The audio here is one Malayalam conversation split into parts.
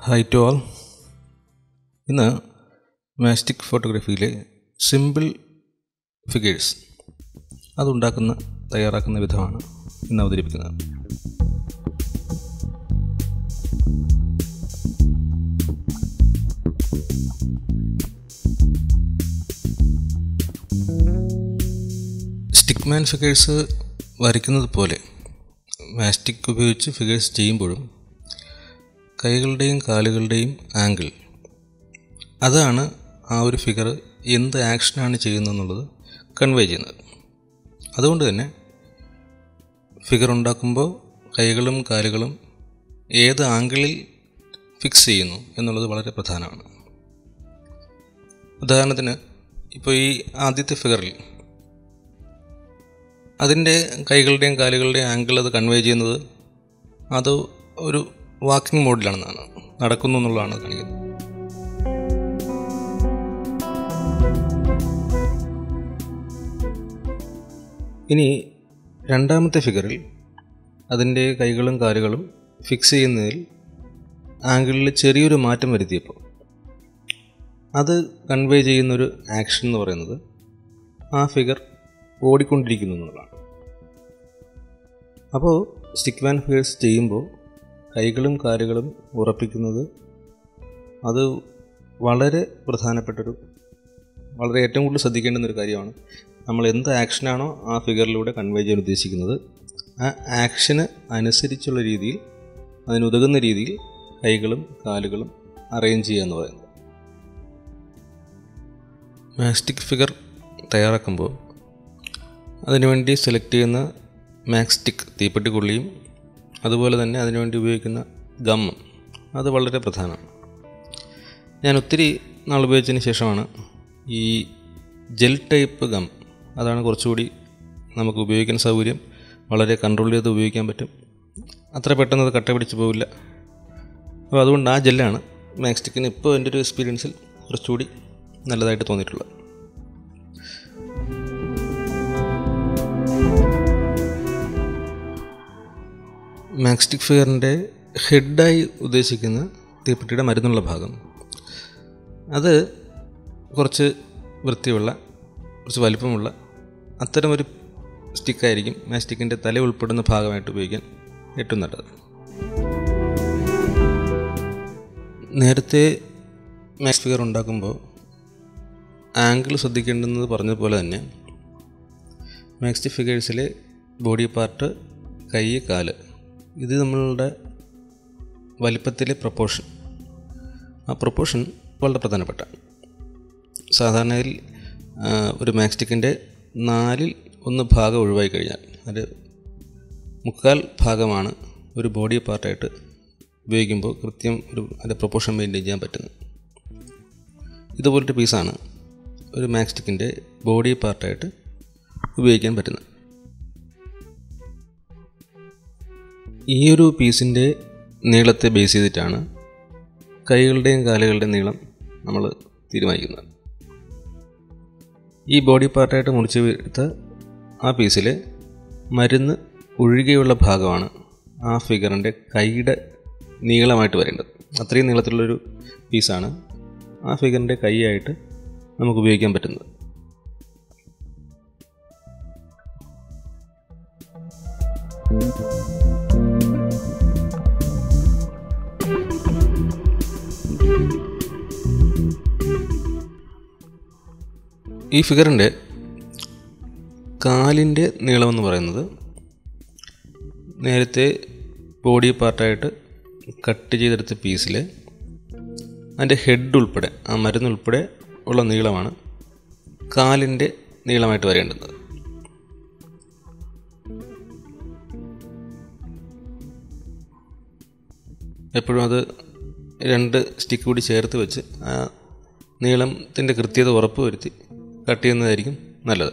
ഹായ് ടു ആൾ ഇന്ന് മാസ്റ്റിക് ഫോട്ടോഗ്രാഫിയിലെ സിമ്പിൾ ഫിഗേഴ്സ് അതുണ്ടാക്കുന്ന തയ്യാറാക്കുന്ന വിധമാണ് ഇന്ന് അവതരിപ്പിക്കുന്നത് സ്റ്റിക്മാൻ ഫിഗേഴ്സ് വരയ്ക്കുന്നത് പോലെ മാസ്റ്റിക് ഉപയോഗിച്ച് ഫിഗേഴ്സ് ചെയ്യുമ്പോഴും കൈകളുടെയും കാലുകളുടെയും ആംഗിൾ അതാണ് ആ ഒരു ഫിഗർ എന്ത് ആക്ഷനാണ് ചെയ്യുന്നതെന്നുള്ളത് കൺവേ ചെയ്യുന്നത് അതുകൊണ്ട് തന്നെ ഫിഗർ ഉണ്ടാക്കുമ്പോൾ കൈകളും കാലുകളും ഏത് ആംഗിളിൽ ഫിക്സ് ചെയ്യുന്നു എന്നുള്ളത് വളരെ പ്രധാനമാണ് ഉദാഹരണത്തിന് ഇപ്പോൾ ഈ ആദ്യത്തെ ഫിഗറിൽ അതിൻ്റെ കൈകളുടെയും കാലുകളുടെയും ആംഗിൾ അത് കൺവേ ചെയ്യുന്നത് അത് ഒരു വാക്കിംഗ് മോഡിലാണെന്നാണ് നടക്കുന്നു എന്നുള്ളതാണ് കാണിക്കുന്നത് ഇനി രണ്ടാമത്തെ ഫിഗറിൽ അതിൻ്റെ കൈകളും കാലുകളും ഫിക്സ് ചെയ്യുന്നതിൽ ആംഗിളിൽ ചെറിയൊരു മാറ്റം വരുത്തിയപ്പോൾ അത് കൺവേ ചെയ്യുന്നൊരു ആക്ഷൻ എന്ന് പറയുന്നത് ആ ഫിഗർ ഓടിക്കൊണ്ടിരിക്കുന്നു എന്നുള്ളതാണ് അപ്പോൾ സ്റ്റിക്ക് വാൻ ഫിഗേഴ്സ് ചെയ്യുമ്പോൾ കൈകളും കാലുകളും ഉറപ്പിക്കുന്നത് അത് വളരെ പ്രധാനപ്പെട്ടൊരു വളരെ ഏറ്റവും കൂടുതൽ ശ്രദ്ധിക്കേണ്ടുന്ന ഒരു കാര്യമാണ് നമ്മൾ എന്ത് ആക്ഷനാണോ ആ ഫിഗറിലൂടെ കൺവേ ചെയ്യാൻ ഉദ്ദേശിക്കുന്നത് ആ ആക്ഷന് അനുസരിച്ചുള്ള രീതിയിൽ അതിനുതകുന്ന രീതിയിൽ കൈകളും കാലുകളും അറേഞ്ച് ചെയ്യുക എന്ന് പറയുന്നത് മാസ്റ്റിക് ഫിഗർ തയ്യാറാക്കുമ്പോൾ അതിനുവേണ്ടി സെലക്ട് ചെയ്യുന്ന മാക്സ്റ്റിക് തീപ്പെട്ടിക്കുള്ളിയും അതുപോലെ തന്നെ അതിനുവേണ്ടി ഉപയോഗിക്കുന്ന ഗമ്മ് അത് വളരെ പ്രധാനമാണ് ഞാൻ ഒത്തിരി നാൾ ഉപയോഗിച്ചതിന് ശേഷമാണ് ഈ ജെൽ ടൈപ്പ് ഗം അതാണ് കുറച്ചുകൂടി നമുക്ക് ഉപയോഗിക്കാൻ സൗകര്യം വളരെ കൺട്രോൾ ചെയ്ത് ഉപയോഗിക്കാൻ പറ്റും അത്ര പെട്ടെന്ന് അത് കട്ട പിടിച്ച് പോവില്ല അപ്പോൾ അതുകൊണ്ട് ആ ജെല്ലാണ് മാക്സ്റ്റിക്കിന് ഇപ്പോൾ എൻ്റെ ഒരു എക്സ്പീരിയൻസിൽ കുറച്ചുകൂടി നല്ലതായിട്ട് തോന്നിയിട്ടുള്ളത് മാക്സ്റ്റിക് ഫിഗറിൻ്റെ ഹെഡായി ഉദ്ദേശിക്കുന്ന തീപ്പെട്ടിയുടെ മരുന്നുള്ള ഭാഗം അത് കുറച്ച് വൃത്തിയുള്ള കുറച്ച് വലിപ്പമുള്ള അത്തരമൊരു സ്റ്റിക്കായിരിക്കും മാസ്റ്റിക്കിൻ്റെ തല ഉൾപ്പെടുന്ന ഭാഗമായിട്ട് ഉപയോഗിക്കാൻ ഏറ്റവും നല്ലത് നേരത്തെ മാക്സ് ഫിഗർ ഉണ്ടാക്കുമ്പോൾ ആംഗിൾ ശ്രദ്ധിക്കേണ്ടുന്നത് പറഞ്ഞതുപോലെ തന്നെ മാക്സ്റ്റി ഫിഗേഴ്സിലെ ബോഡി പാർട്ട് കൈ കാല് ഇത് നമ്മളുടെ വലിപ്പത്തിലെ പ്രപ്പോർഷൻ ആ പ്രപ്പോർഷൻ വളരെ പ്രധാനപ്പെട്ട സാധാരണയിൽ ഒരു മാക്സ്റ്റിക്കിൻ്റെ നാലിൽ ഒന്ന് ഭാഗം ഒഴിവായി കഴിഞ്ഞാൽ അത് മുക്കാൽ ഭാഗമാണ് ഒരു ബോഡി പാർട്ടായിട്ട് ഉപയോഗിക്കുമ്പോൾ കൃത്യം ഒരു അതിൻ്റെ പ്രൊപ്പോർഷൻ മെയിൻറ്റെയിൻ ചെയ്യാൻ പറ്റുന്നത് ഇതുപോലത്തെ പീസാണ് ഒരു മാക്സ്റ്റിക്കിൻ്റെ ബോഡി പാർട്ടായിട്ട് ഉപയോഗിക്കാൻ പറ്റുന്നത് ഈ ഒരു പീസിൻ്റെ നീളത്തെ ബേസ് ചെയ്തിട്ടാണ് കൈകളുടെയും കാലുകളുടെയും നീളം നമ്മൾ തീരുമാനിക്കുന്നത് ഈ ബോഡി പാർട്ടായിട്ട് മുറിച്ച് എടുത്ത ആ പീസിൽ മരുന്ന് ഒഴികെയുള്ള ഭാഗമാണ് ആ ഫിഗറിൻ്റെ കൈയുടെ നീളമായിട്ട് വരേണ്ടത് അത്രയും നീളത്തിലുള്ളൊരു പീസാണ് ആ ഫിഗറിൻ്റെ കൈയായിട്ട് നമുക്ക് ഉപയോഗിക്കാൻ പറ്റുന്നത് ഈ ഫിഗറിൻ്റെ കാലിൻ്റെ നീളമെന്ന് പറയുന്നത് നേരത്തെ ബോഡി പാർട്ടായിട്ട് കട്ട് ചെയ്തെടുത്ത പീസിൽ അതിൻ്റെ ഹെഡ് ഉൾപ്പെടെ ആ മരുന്ന് ഉൾപ്പെടെ ഉള്ള നീളമാണ് കാലിൻ്റെ നീളമായിട്ട് വരേണ്ടത് എപ്പോഴും അത് രണ്ട് സ്റ്റിക്ക് കൂടി ചേർത്ത് വെച്ച് ആ നീളത്തിൻ്റെ കൃത്യത ഉറപ്പ് വരുത്തി കട്ട് ചെയ്യുന്നതായിരിക്കും നല്ലത്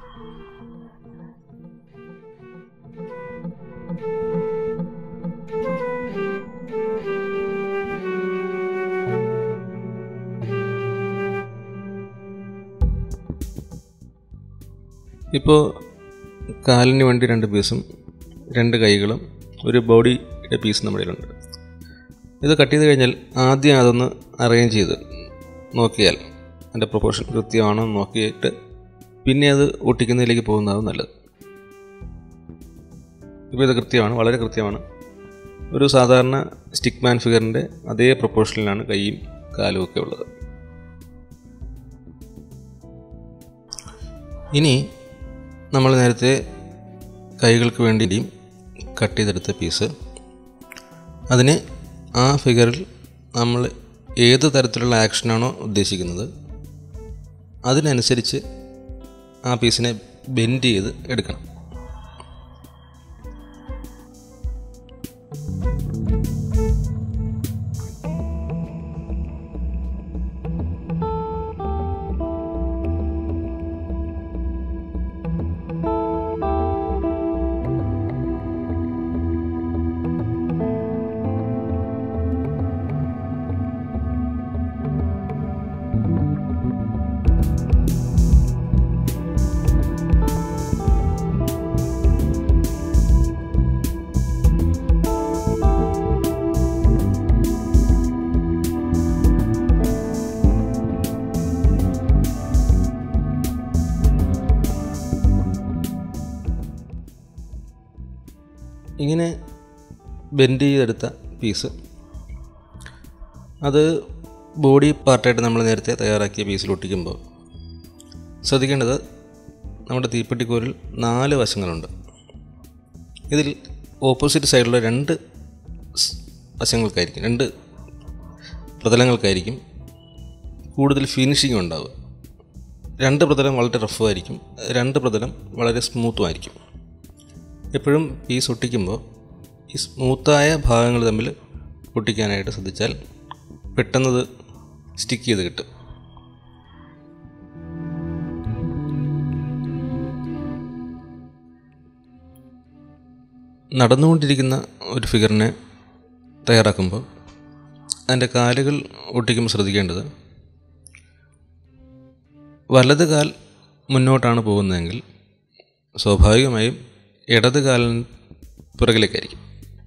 ഇപ്പോൾ കാലിന് വേണ്ടി രണ്ട് പീസും രണ്ട് കൈകളും ഒരു ബോഡിയുടെ പീസ് നമ്മുടെ കയ്യിലുണ്ട് ഇത് കട്ട് ചെയ്ത് കഴിഞ്ഞാൽ ആദ്യം അതൊന്ന് അറേഞ്ച് ചെയ്ത് നോക്കിയാൽ അതിൻ്റെ പ്രൊപ്പോർഷൻ കൃത്യമാണോ എന്ന് നോക്കിയിട്ട് പിന്നെ അത് ഒട്ടിക്കുന്നതിലേക്ക് പോകുന്നതാണ് നല്ലത് ഇപ്പോൾ ഇത് കൃത്യമാണ് വളരെ കൃത്യമാണ് ഒരു സാധാരണ സ്റ്റിക്ക് മാൻ ഫിഗറിൻ്റെ അതേ പ്രൊപ്പോർഷനിലാണ് കൈയും കാലും ഒക്കെ ഉള്ളത് ഇനി നമ്മൾ നേരത്തെ കൈകൾക്ക് വേണ്ടിയും കട്ട് ചെയ്തെടുത്ത പീസ് അതിന് ആ ഫിഗറിൽ നമ്മൾ ഏത് തരത്തിലുള്ള ആക്ഷനാണോ ഉദ്ദേശിക്കുന്നത് അതിനനുസരിച്ച് ആ പീസിനെ ബെൻഡ് ചെയ്ത് എടുക്കണം ഇങ്ങനെ ബെൻഡ് ചെയ്തെടുത്ത പീസ് അത് ബോഡി പാർട്ടായിട്ട് നമ്മൾ നേരത്തെ തയ്യാറാക്കിയ പീസിൽ ഒട്ടിക്കുമ്പോൾ ശ്രദ്ധിക്കേണ്ടത് നമ്മുടെ തീപ്പെട്ടിക്കോരിൽ നാല് വശങ്ങളുണ്ട് ഇതിൽ ഓപ്പോസിറ്റ് സൈഡിലുള്ള രണ്ട് സ് വശങ്ങൾക്കായിരിക്കും രണ്ട് പ്രതലങ്ങൾക്കായിരിക്കും കൂടുതൽ ഫിനിഷിംഗ് ഉണ്ടാവുക രണ്ട് പ്രതലം വളരെ റഫുമായിരിക്കും രണ്ട് പ്രതലം വളരെ സ്മൂത്തുമായിരിക്കും എപ്പോഴും പീസ് ഒട്ടിക്കുമ്പോൾ ഈ സ്മൂത്തായ ഭാഗങ്ങൾ തമ്മിൽ ഒട്ടിക്കാനായിട്ട് ശ്രദ്ധിച്ചാൽ പെട്ടെന്നത് സ്റ്റിക്ക് ചെയ്ത് കിട്ടും നടന്നുകൊണ്ടിരിക്കുന്ന ഒരു ഫിഗറിനെ തയ്യാറാക്കുമ്പോൾ അതിൻ്റെ കാലുകൾ ഒട്ടിക്കുമ്പോൾ ശ്രദ്ധിക്കേണ്ടത് വലത് കാൽ മുന്നോട്ടാണ് പോകുന്നതെങ്കിൽ സ്വാഭാവികമായും ഇടത് കാലിന് പുറകിലേക്കായിരിക്കും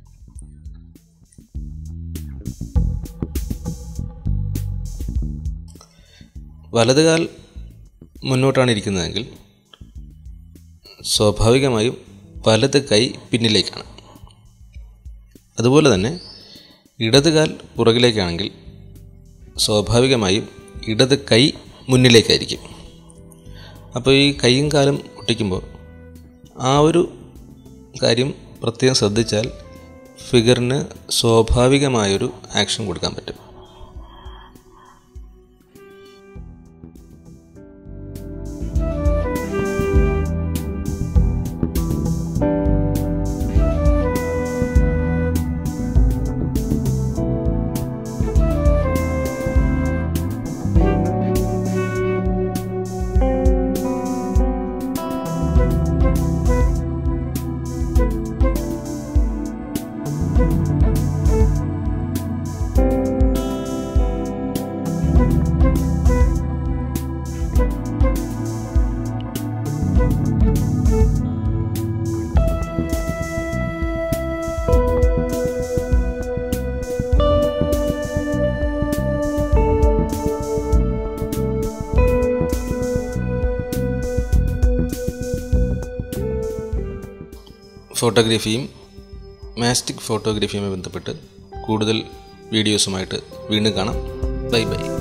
വലത് കാൽ മുന്നോട്ടാണ് ഇരിക്കുന്നതെങ്കിൽ സ്വാഭാവികമായും വലത് കൈ പിന്നിലേക്കാണ് അതുപോലെ തന്നെ ഇടത് കാൽ പുറകിലേക്കാണെങ്കിൽ സ്വാഭാവികമായും ഇടത് കൈ മുന്നിലേക്കായിരിക്കും അപ്പോൾ ഈ കൈയും കാലും ഒട്ടിക്കുമ്പോൾ ആ ഒരു കാര്യം പ്രത്യേകം ശ്രദ്ധിച്ചാൽ ഫിഗറിന് സ്വാഭാവികമായൊരു ആക്ഷൻ കൊടുക്കാൻ പറ്റും ഫോട്ടോഗ്രാഫിയും മാസ്റ്റിക് ഫോട്ടോഗ്രാഫിയുമായി ബന്ധപ്പെട്ട് കൂടുതൽ വീഡിയോസുമായിട്ട് വീണ്ടും കാണാം ബൈ ബൈ